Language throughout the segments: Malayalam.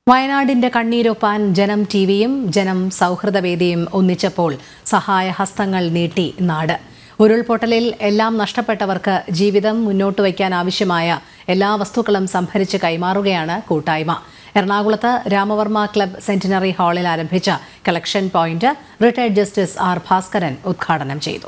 വയനാടിന്റെ കണ്ണീരൊപ്പാൻ ജനം ടി വിയും ജനം സൗഹൃദവേദിയും ഒന്നിച്ചപ്പോൾ സഹായഹസ്തങ്ങൾ നീട്ടി നാട് ഉരുൾപൊട്ടലിൽ എല്ലാം നഷ്ടപ്പെട്ടവർക്ക് ജീവിതം മുന്നോട്ട് വയ്ക്കാൻ ആവശ്യമായ എല്ലാ വസ്തുക്കളും സംഭരിച്ച് കൈമാറുകയാണ് കൂട്ടായ്മ എറണാകുളത്ത് രാമവർമ്മ ക്ലബ് സെന്റിനറി ഹാളിൽ ആരംഭിച്ച collection point retired justice R Bhaskaran ഉദ്ഘാടനം ചെയ്തു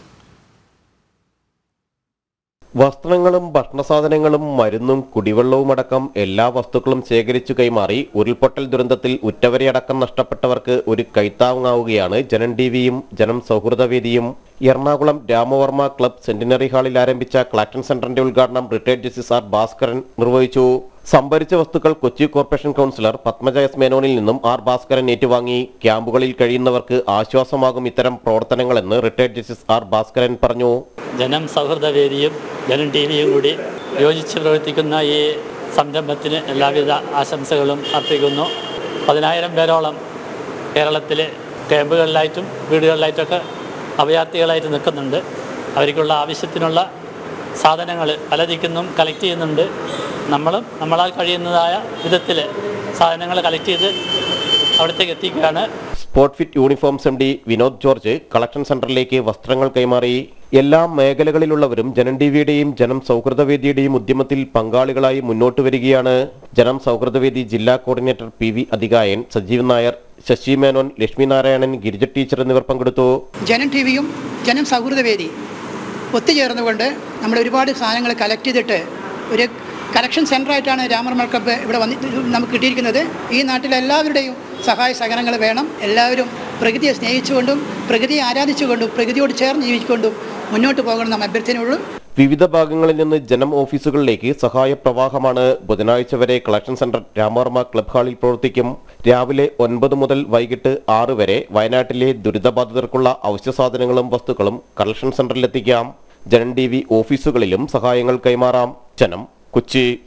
വസ്ത്രങ്ങളും ഭക്ഷണസാധനങ്ങളും മരുന്നും കുടിവെള്ളവുമടക്കം എല്ലാ വസ്തുക്കളും ശേഖരിച്ചു കൈമാറി ഉരുൾപൊട്ടൽ ദുരന്തത്തിൽ ഉറ്റവരെയടക്കം നഷ്ടപ്പെട്ടവർക്ക് ഒരു കൈത്താങ്ങാവുകയാണ് ജനം ടിവിയും ജനം സൗഹൃദവേദിയും എറണാകുളം രാമവർമ്മ ക്ലബ് സെന്റിനറി ഹാളിൽ ആരംഭിച്ച കളക്ഷൻ സെന്ററിന്റെ ഉദ്ഘാടനം റിട്ടയർഡ് ജസ്റ്റിസ് ആർ ഭാസ്കരൻ നിർവഹിച്ചു സംഭരിച്ച വസ്തുക്കൾ Kochi corporation councillor Padmaja S മേനോനിൽ നിന്നും ആർ ഭാസ്കരൻ ഏറ്റുവാങ്ങി ക്യാമ്പുകളിൽ കഴിയുന്നവർക്ക് ആശ്വാസമാകും ഇത്തരം പ്രവർത്തനങ്ങളെന്ന് റിട്ടയർഡ് ജസ്റ്റിസ് ആർ ഭാസ്കരൻ പറഞ്ഞു ജനം സൗഹൃദവേദിയും ജനം ടി വിയും കൂടി യോജിച്ച് പ്രവർത്തിക്കുന്ന ഈ സംരംഭത്തിന് എല്ലാവിധ ആശംസകളും അർപ്പിക്കുന്നു പതിനായിരം പേരോളം കേരളത്തിലെ ക്യാമ്പുകളിലായിട്ടും വീടുകളിലായിട്ടൊക്കെ അഭയാർത്ഥികളായിട്ട് നിൽക്കുന്നുണ്ട് അവർക്കുള്ള ആവശ്യത്തിനുള്ള സാധനങ്ങൾ പല ദിക്കുന്നും കളക്ട് ചെയ്യുന്നുണ്ട് നമ്മളും നമ്മളാൽ കഴിയുന്നതായ വിധത്തിൽ സാധനങ്ങൾ കളക്ട് ചെയ്ത് അവിടത്തേക്ക് എത്തിക്കുകയാണ് spot fit uniforms M D Vinod George collection സെന്ററിലേക്ക് വസ്ത്രങ്ങൾ കൈമാറി എല്ലാ മേഖലകളിലുള്ളവരും ജനം ടിവിയുടെയും ജനം സൗഹൃദവേദിയുടെയും ഉദ്യമത്തിൽ പങ്കാളികളായി മുന്നോട്ട് വരികയാണ് ജനം സൗഹൃദവേദി ജില്ലാ coordinator P V Adhikayan Sajeev Nair Sasi Menon Lakshmi Narayanan Girija teacher എന്നിവർ പങ്കെടുത്തു ജനം ടി വിയും ജനം സൗഹൃദവേദി ഒത്തുചേർന്നുകൊണ്ട് നമ്മൾ ഒരുപാട് സാധനങ്ങൾ കളക്ട് ചെയ്തിട്ട് ഒരു കളക്ഷൻ സെൻ്ററായിട്ടാണ് രാമർമ ക്ലബ്ബ് ഇവിടെ വന്ന് നമുക്ക് കിട്ടിയിരിക്കുന്നത് ഈ നാട്ടിലെ എല്ലാവരുടെയും സഹായ സഹകരണങ്ങൾ വേണം എല്ലാവരും പ്രകൃതിയെ സ്നേഹിച്ചുകൊണ്ടും പ്രകൃതിയെ ആരാധിച്ചുകൊണ്ടും പ്രകൃതിയോട് ചേർന്ന് ജീവിച്ചുകൊണ്ടും മുന്നോട്ട് പോകണം നമ്മൾ അഭ്യർത്ഥനയുള്ളൂ വിവിധ ഭാഗങ്ങളിൽ നിന്ന് ജനം ഓഫീസുകളിലേക്ക് സഹായ പ്രവാഹമാണ് ബുധനാഴ്ച വരെ കളക്ഷൻ സെന്റർ രാമവർമ്മ ക്ലബ് ഹാളിൽ പ്രവർത്തിക്കും രാവിലെ ഒൻപത് മുതൽ വൈകിട്ട് ആറ് വരെ വയനാട്ടിലെ ദുരിതബാധിതർക്കുള്ള അവശ്യ സാധനങ്ങളും വസ്തുക്കളും കളക്ഷൻ സെന്ററിലെത്തിക്കാം ജനം ടി വി ഓഫീസുകളിലും സഹായങ്ങൾ കൈമാറാം ജനം കൊച്ചി